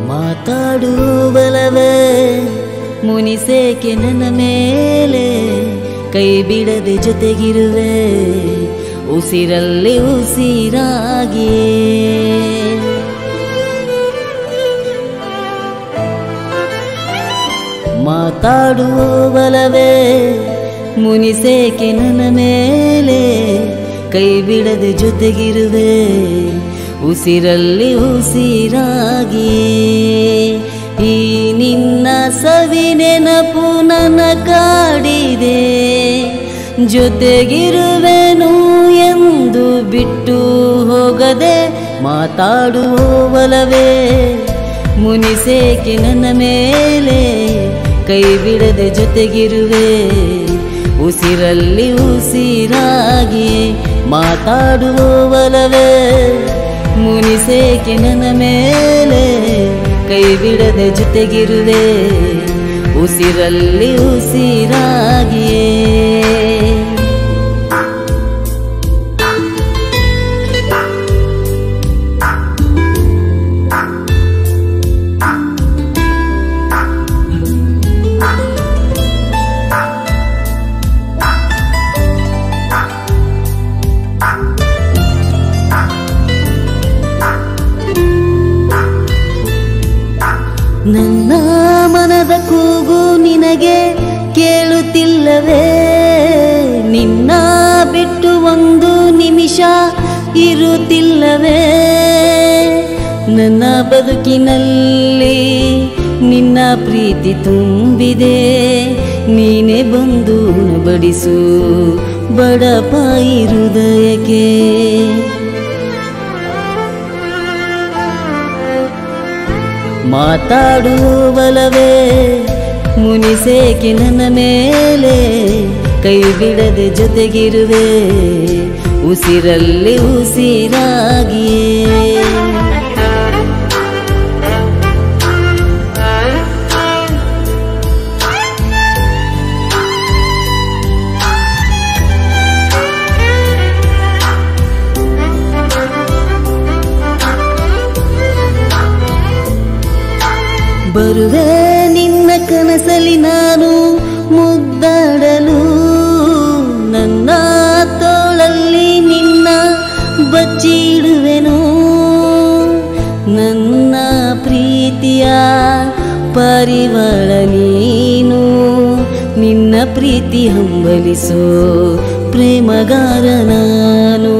ಮಾತಾಡುವಲವೇ ಮುನಿಸೇಕೆ ನನ್ನ ಮೇಲೆ ಕೈ ಬಿಡದೆ ಜೊತೆಗಿರುವೆ ಉಸಿರಲ್ಲಿ ಉಸಿರಾಗಿಯೇ ಮಾತಾಡುವಲವೇ ಮುನಿಸೇಕೆ ನನ್ನ ಮೇಲೆ ಕೈ ಬಿಡದೆ ಜೊತೆಗಿರುವೆ ಉಸಿರಲ್ಲಿ ಉಸಿರಾಗಿ ಈ ನಿನ್ನ ಸವಿ ನೆನಪು ನನ್ನ ಕಾಡಿದೆ ಜೊತೆಗಿರುವೆನು ಎಂದು ಬಿಟ್ಟು ಹೋಗದೆ ಮಾತಾಡುವಲವೇ ಮುನಿಸೇಕೆ ನನ್ನ ಮೇಲೆ ಕೈ ಬಿಡದೆ ಜೊತೆಗಿರುವೆ ಉಸಿರಲ್ಲಿ ಉಸಿರಾಗಿ ಮಾತಾಡುವಲವೇ ಮುನಿಸೇಕೆ ನನ್ನ ಮೇಲೆ ಕೈ ಬಿಡದೆ ಜೊತೆಗಿರುವೆ ಉಸಿರಲ್ಲಿ ಉಸಿರಾಗಿಯೇ ನನ್ನ ಮನದ ಕೂಗು ನಿನಗೆ ಕೇಳುತ್ತಿಲ್ಲವೇ ನಿನ್ನ ಬಿಟ್ಟು ಒಂದು ನಿಮಿಷ ಇರುತ್ತಿಲ್ಲವೇ ನನ್ನ ಬದುಕಿನಲ್ಲಿ ನಿನ್ನ ಪ್ರೀತಿ ತುಂಬಿದೆ ನೀನೇ ಬಂದು ಬಡಿಸು ಬಡಪಾಯಿ ಹೃದಯಕ್ಕೆ ಮಾತಾಡುವಲವೇ ಮುನಿಸೇಕೆ ನನ್ನ ಮೇಲೆ ಕೈ ಬಿಡದೆ ಜೊತೆಗಿರುವೆ ಉಸಿರಲ್ಲಿ ಉಸಿರಾಗಿಯೇ ಬರುವೆ ನಿನ್ನ ಕನಸಲಿ ನಾನು ಮುದ್ದಾಡಲು ನನ್ನ ತೋಳಲ್ಲಿ ನಿನ್ನ ಬಚ್ಚಿಡುವೆನು ನನ್ನ ಪ್ರೀತಿಯ ಪರಿವಾಳ ನೀನು ನಿನ್ನ ಪ್ರೀತಿ ಹಂಬಲಿಸೋ ಪ್ರೇಮಗಾರ ನಾನು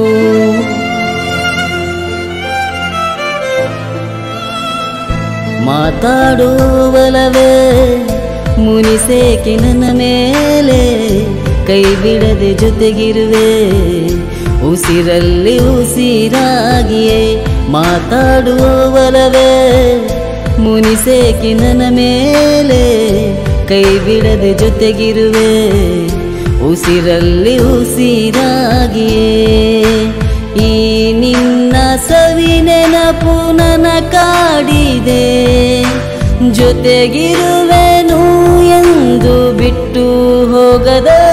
ಮಾತಾಡುವಲವೇ ಮುನಿಸೇಕೆ ನನ್ನ ಮೇಲೆ ಕೈ ಬಿಡದೆ ಜೊತೆಗಿರುವೆ ಉಸಿರಲ್ಲಿ ಉಸಿರಾಗಿಯೇ ಮಾತಾಡುವಲವೇ ಮುನಿಸೇಕೆ ನನ್ನ ಮೇಲೆ ಕೈ ಬಿಡದೆ ಜೊತೆಗಿರುವೆ ಉಸಿರಲ್ಲಿ ಉಸಿರಾಗಿಯೇ ಈ ನಿನ್ನ ಸವಿ ನೆನಪು ನನ್ನ ಕಾಡಿದೆ ಜೊತೆಗಿರುವೆನು ಎಂದು ಬಿಟ್ಟು ಹೋಗದೆ